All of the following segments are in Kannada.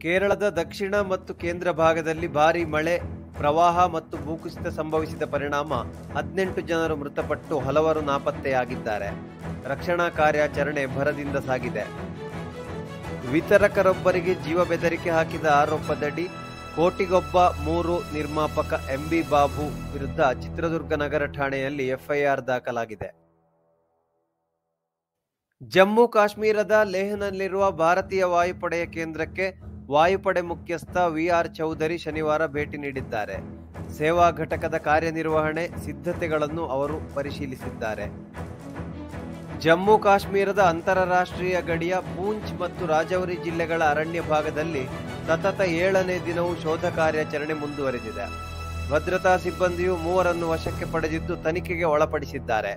ಕೇರಳದ ದಕ್ಷಿಣ ಮತ್ತು ಕೇಂದ್ರ ಭಾಗದಲ್ಲಿ ಭಾರೀ ಮಳೆ ಪ್ರವಾಹ ಮತ್ತು ಭೂಕುಸಿತ ಸಂಭವಿಸಿದ ಪರಿಣಾಮ ಹದಿನೆಂಟು ಜನರು ಮೃತಪಟ್ಟು ಹಲವರು ನಾಪತ್ತೆಯಾಗಿದ್ದಾರೆ ರಕ್ಷಣಾ ಕಾರ್ಯಾಚರಣೆ ಭರದಿಂದ ಸಾಗಿದೆ ವಿತರಕರೊಬ್ಬರಿಗೆ ಜೀವ ಬೆದರಿಕೆ ಹಾಕಿದ ಆರೋಪದಡಿ ಕೋಟಿಗೊಬ್ಬ ಮೂರು ನಿರ್ಮಾಪಕ ಎಂಬಿ ಬಾಬು ವಿರುದ್ಧ ಚಿತ್ರದುರ್ಗ ನಗರ ಠಾಣೆಯಲ್ಲಿ ಎಫ್ಐಆರ್ ದಾಖಲಾಗಿದೆ ಜಮ್ಮು ಕಾಶ್ಮೀರದ ಲೇಹ್ನಲ್ಲಿರುವ ಭಾರತೀಯ ವಾಯುಪಡೆಯ ಕೇಂದ್ರಕ್ಕೆ ವಾಯುಪಡೆ ಮುಖ್ಯಸ್ಥ ವಿಆರ್ ಚೌಧರಿ ಶನಿವಾರ ಭೇಟಿ ನೀಡಿದ್ದಾರೆ ಸೇವಾ ಘಟಕದ ಕಾರ್ಯನಿರ್ವಹಣೆ ಸಿದ್ಧತೆಗಳನ್ನು ಅವರು ಪರಿಶೀಲಿಸಿದ್ದಾರೆ ಜಮ್ಮು ಕಾಶ್ಮೀರದ ಅಂತಾರಾಷ್ಟ್ರೀಯ ಗಡಿಯ ಪೂಂಚ್ ಮತ್ತು ರಾಜೌರಿ ಜಿಲ್ಲೆಗಳ ಅರಣ್ಯ ಭಾಗದಲ್ಲಿ ಸತತ ಏಳನೇ ದಿನವೂ ಶೋಧ ಕಾರ್ಯಾಚರಣೆ ಮುಂದುವರೆದಿದೆ ಭದ್ರತಾ ಸಿಬ್ಬಂದಿಯು ಮೂವರನ್ನು ವಶಕ್ಕೆ ಪಡೆದಿದ್ದು ತನಿಖೆಗೆ ಒಳಪಡಿಸಿದ್ದಾರೆ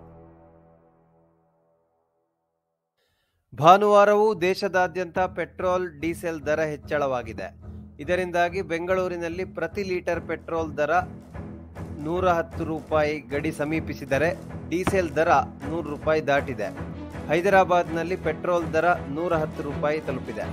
ಭಾನುವಾರವೂ ದೇಶದಾದ್ಯಂತ ಪೆಟ್ರೋಲ್ ಡೀಸೆಲ್ ದರ ಹೆಚ್ಚಳವಾಗಿದೆ ಇದರಿಂದಾಗಿ ಬೆಂಗಳೂರಿನಲ್ಲಿ ಪ್ರತಿ ಲೀಟರ್ ಪೆಟ್ರೋಲ್ ದರ ನೂರ ಹತ್ತು ರೂಪಾಯಿ ಗಡಿ ಸಮೀಪಿಸಿದರೆ ಡೀಸೆಲ್ ದರ ನೂರು ರೂಪಾಯಿ ದಾಟಿದೆ ಹೈದರಾಬಾದ್ನಲ್ಲಿ ಪೆಟ್ರೋಲ್ ದರ ನೂರ ಹತ್ತು ರೂಪಾಯಿ ತಲುಪಿದೆ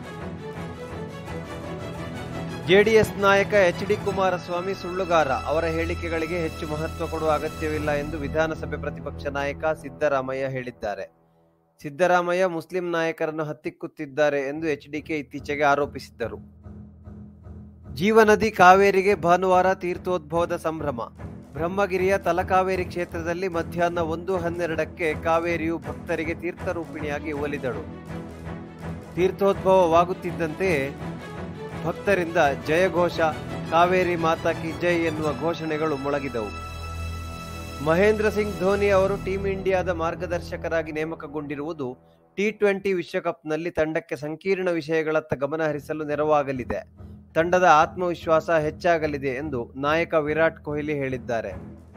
ಜೆಡಿಎಸ್ ನಾಯಕ ಎಚ್ ಡಿ ಕುಮಾರಸ್ವಾಮಿ ಸುಳ್ಳುಗಾರ ಅವರ ಹೇಳಿಕೆಗಳಿಗೆ ಹೆಚ್ಚು ಮಹತ್ವ ಕೊಡುವ ಅಗತ್ಯವಿಲ್ಲ ಎಂದು ವಿಧಾನಸಭೆ ಪ್ರತಿಪಕ್ಷ ನಾಯಕ ಸಿದ್ದರಾಮಯ್ಯ ಹೇಳಿದ್ದಾರೆ ಸಿದ್ದರಾಮಯ್ಯ ಮುಸ್ಲಿಂ ನಾಯಕರನ್ನು ಹತ್ತಿಕ್ಕುತ್ತಿದ್ದಾರೆ ಎಂದು ಎಚ್ಡಿಕೆ ಇತ್ತೀಚೆಗೆ ಆರೋಪಿಸಿದ್ದರು ಜೀವನದಿ ಕಾವೇರಿಗೆ ಭಾನುವಾರ ತೀರ್ಥೋದ್ಭವದ ಸಂಭ್ರಮ ಬ್ರಹ್ಮಗಿರಿಯ ತಲಕಾವೇರಿ ಕ್ಷೇತ್ರದಲ್ಲಿ ಮಧ್ಯಾಹ್ನ ಒಂದು ಹನ್ನೆರಡಕ್ಕೆ ಕಾವೇರಿಯು ಭಕ್ತರಿಗೆ ತೀರ್ಥರೂಪಿಣಿಯಾಗಿ ಒಲಿದಳು ತೀರ್ಥೋದ್ಭವವಾಗುತ್ತಿದ್ದಂತೆಯೇ ಭಕ್ತರಿಂದ ಜಯಘೋಷ ಕಾವೇರಿ ಮಾತಾ ಕಿ ಜೈ ಎನ್ನುವ ಘೋಷಣೆಗಳು ಮೊಳಗಿದವು ಮಹೇಂದ್ರ ಸಿಂಗ್ ಧೋನಿ ಅವರು ಟೀಂ ಇಂಡಿಯಾದ ಮಾರ್ಗದರ್ಶಕರಾಗಿ ನೇಮಕಗೊಂಡಿರುವುದು ಟಿ ಟ್ವೆಂಟಿ ವಿಶ್ವಕಪ್ನಲ್ಲಿ ತಂಡಕ್ಕೆ ಸಂಕೀರ್ಣ ವಿಷಯಗಳತ್ತ ಗಮನ ಹರಿಸಲು ನೆರವಾಗಲಿದೆ ತಂಡದ ಆತ್ಮವಿಶ್ವಾಸ ಹೆಚ್ಚಾಗಲಿದೆ ಎಂದು ನಾಯಕ ವಿರಾಟ್ ಕೊಹ್ಲಿ ಹೇಳಿದ್ದಾರೆ